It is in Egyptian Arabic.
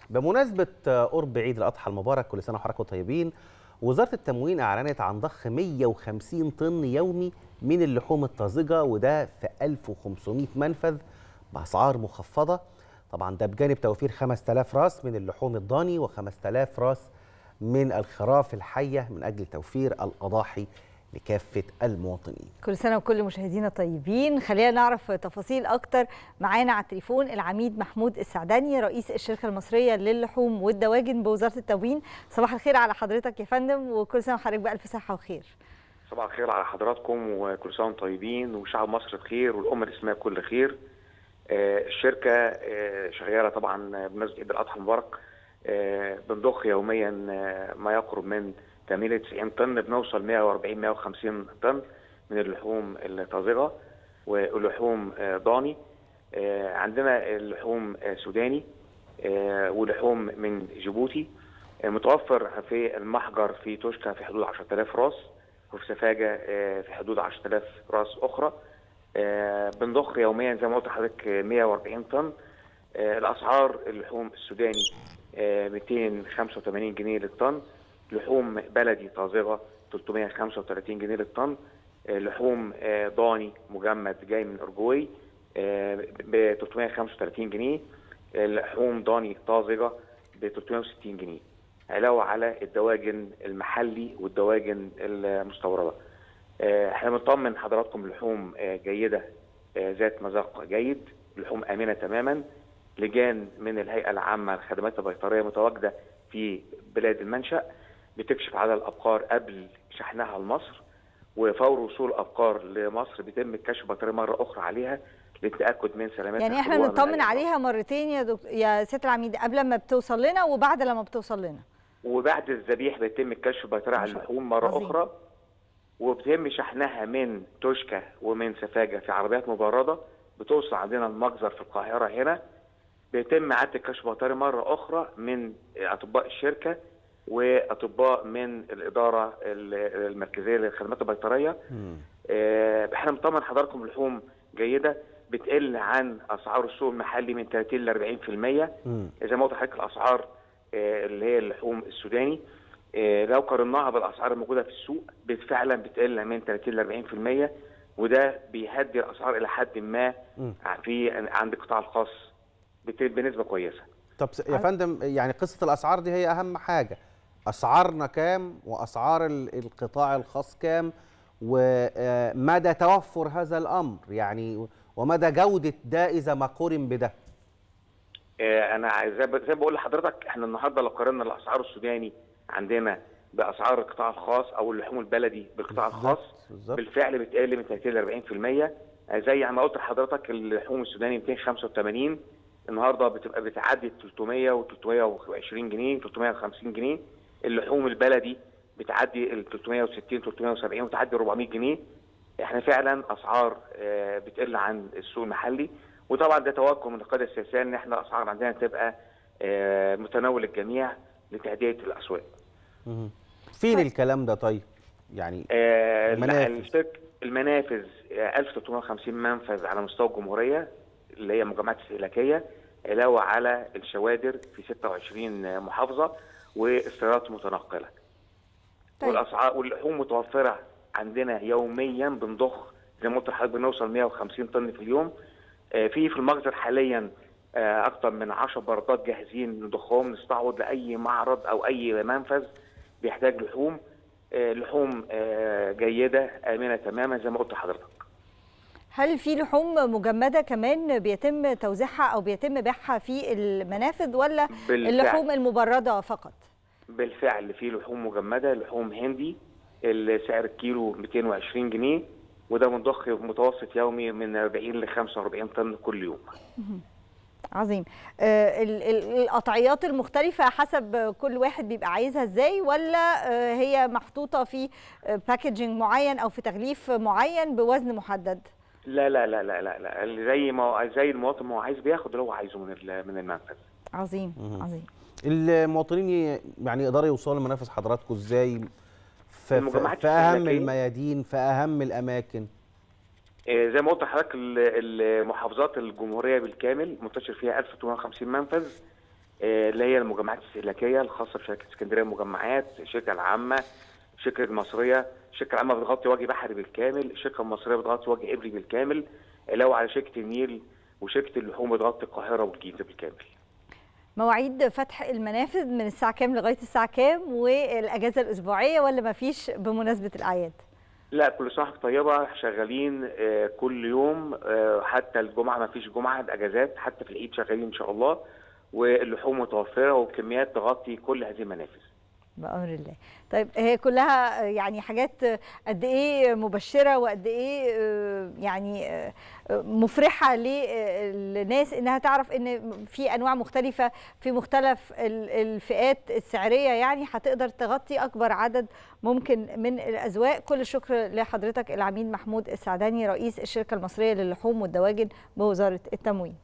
بمناسبة قرب عيد الأضحى المبارك كل سنة وحضراتكم طيبين وزارة التموين أعلنت عن ضخ 150 طن يومي من اللحوم الطازجة وده في 1500 منفذ بأسعار مخفضة طبعا ده بجانب توفير 5000 راس من اللحوم الضاني و5000 راس من الخراف الحية من أجل توفير الأضاحي لكافة المواطنين كل سنة وكل مشاهدينا طيبين خلينا نعرف تفاصيل أكتر معانا على التليفون العميد محمود السعداني رئيس الشركة المصرية للحوم والدواجن بوزارة التموين صباح الخير على حضرتك يا فندم وكل سنة وحضرتك بألف صحة وخير صباح الخير على حضراتكم وكل سنة وانتم طيبين وشعب مصر بخير والأمة الإسلامية كل خير آه الشركة آه شغالة طبعا بمناسبة عيد الأضحى المبارك آه بنضخ يوميا ما يقرب من 80 90 طن بنوصل 140 150 طن من اللحوم الطازجه ولحوم ضاني عندنا اللحوم سوداني ولحوم من جيبوتي متوفر في المحجر في توشكا في حدود 10000 راس وفي سفاجه في حدود 10000 راس اخرى بنضخ يوميا زي ما قلت لحضرتك 140 طن الاسعار اللحوم السوداني 285 جنيه للطن لحوم بلدي طازجه 335 جنيه للطن لحوم ضاني مجمد جاي من اورجواي ب 335 جنيه لحوم ضاني طازجه ب 360 جنيه علاوه على الدواجن المحلي والدواجن المستورده احنا بنطمن حضراتكم لحوم جيده ذات مذاق جيد لحوم امنه تماما لجان من الهيئه العامه للخدمات البيطريه متواجده في بلاد المنشأ بتكشف على الابقار قبل شحنها لمصر وفور وصول الابقار لمصر بيتم الكشف بطريقه مره اخرى عليها للتاكد من سلامتها يعني احنا نطمن عليها مرتين يا دكتور يا سياده العميد قبل ما بتوصل لنا وبعد لما بتوصل لنا وبعد الذبيح بيتم الكشف بطريقه على اللحوم مره عظيم. اخرى وبيتم شحنها من توشكا ومن سفاجه في عربيات مبرده بتوصل عندنا المجزر في القاهره هنا بيتم اعاده الكشف بطريقه مره اخرى من اطباء الشركه واطباء من الاداره المركزيه للخدمات البيطريه احنا بنطمن حضراتكم لحوم جيده بتقل عن اسعار السوق المحلي من 30 ل 40% زي ما قلت لحضرتك الاسعار اللي هي اللحوم السوداني لو قارناها بالاسعار الموجوده في السوق فعلا بتقل من 30 ل 40% وده بيهدي الاسعار الى حد ما في عند القطاع الخاص بنسبه كويسه. طب يا فندم يعني قصه الاسعار دي هي اهم حاجه. اسعارنا كام واسعار القطاع الخاص كام ومدى توفر هذا الامر يعني ومدى جوده ده اذا ما قورن بده انا زي ما بقول لحضرتك احنا النهارده لو قارنا الاسعار السوداني عندنا باسعار القطاع الخاص او اللحوم البلدي بالقطاع الخاص بالزبط. بالفعل بتقل من 30 ل 40% زي ما قلت لحضرتك اللحوم السوداني 285 النهارده بتبقى بتعدي 300 و320 جنيه 350 جنيه اللحوم البلدي بتعدي ال 360 370 وتعدي 400 جنيه احنا فعلا اسعار بتقل عن السوق المحلي وطبعا ده توجه من القياده السياسيه ان احنا الاسعار عندنا تبقى متناول الجميع لتهدئه الاسواق. فين طيب. الكلام ده طيب؟ يعني آه المنافذ المنافذ 1350 منفذ على مستوى الجمهوريه اللي هي مجمعات استهلاكيه علاوه على الشوادر في 26 محافظه والسيارات متنقله. طيب. والاسعار واللحوم متوفره عندنا يوميا بنضخ زي ما قلت لحضرتك بنوصل 150 طن في اليوم آه في في المخزن حاليا آه اكثر من 10 بردات جاهزين نضخهم نستعوض لاي معرض او اي منفذ بيحتاج لحوم آه لحوم جيده امنه تماما زي ما قلت لحضرتك. هل في لحوم مجمده كمان بيتم توزيعها او بيتم بيعها في المنافذ ولا بالفعل. اللحوم المبرده فقط؟ بالفعل في لحوم مجمده لحوم هندي سعر الكيلو 220 جنيه وده بنضخ متوسط يومي من 40 ل 45 طن كل يوم. عظيم. آه القطعيات المختلفة حسب كل واحد بيبقى عايزها ازاي ولا آه هي محطوطة في باكجينج معين او في تغليف معين بوزن محدد؟ لا لا لا لا لا, لا. زي ما زي المواطن ما هو عايز بياخد اللي هو عايزه من من المنفذ. عظيم مم. عظيم. المواطنين يعني يقدروا يوصلوا لمنافذ حضراتكم ازاي في, في اهم الميادين في اهم الاماكن زي ما قلت لحضرتك المحافظات الجمهوريه بالكامل منتشر فيها 1850 منفذ اللي هي المجمعات الاستهلاكيه الخاصه بشركه اسكندريه المجمعات الشركه العامه الشركه المصريه الشركه العامه بتغطي وجه بحري بالكامل الشركه المصريه بتغطي وجه ابري بالكامل علاوه على شركه النيل وشركه اللحوم بتغطي القاهره والجيزه بالكامل مواعيد فتح المنافذ من الساعه كام لغايه الساعه كام والاجازه الاسبوعيه ولا ما فيش بمناسبه الاعياد لا كل سنه طيبه شغالين كل يوم حتى الجمعه ما فيش جمعه اجازات حتى في العيد شغالين ان شاء الله واللحوم متوفره وبكميات تغطي كل هذه المنافذ بامر الله طيب هي كلها يعني حاجات قد ايه مبشره وقد ايه يعني مفرحه للناس انها تعرف ان في انواع مختلفه في مختلف الفئات السعريه يعني هتقدر تغطي اكبر عدد ممكن من الاذواق كل الشكر لحضرتك العميد محمود السعداني رئيس الشركه المصريه للحوم والدواجن بوزاره التموين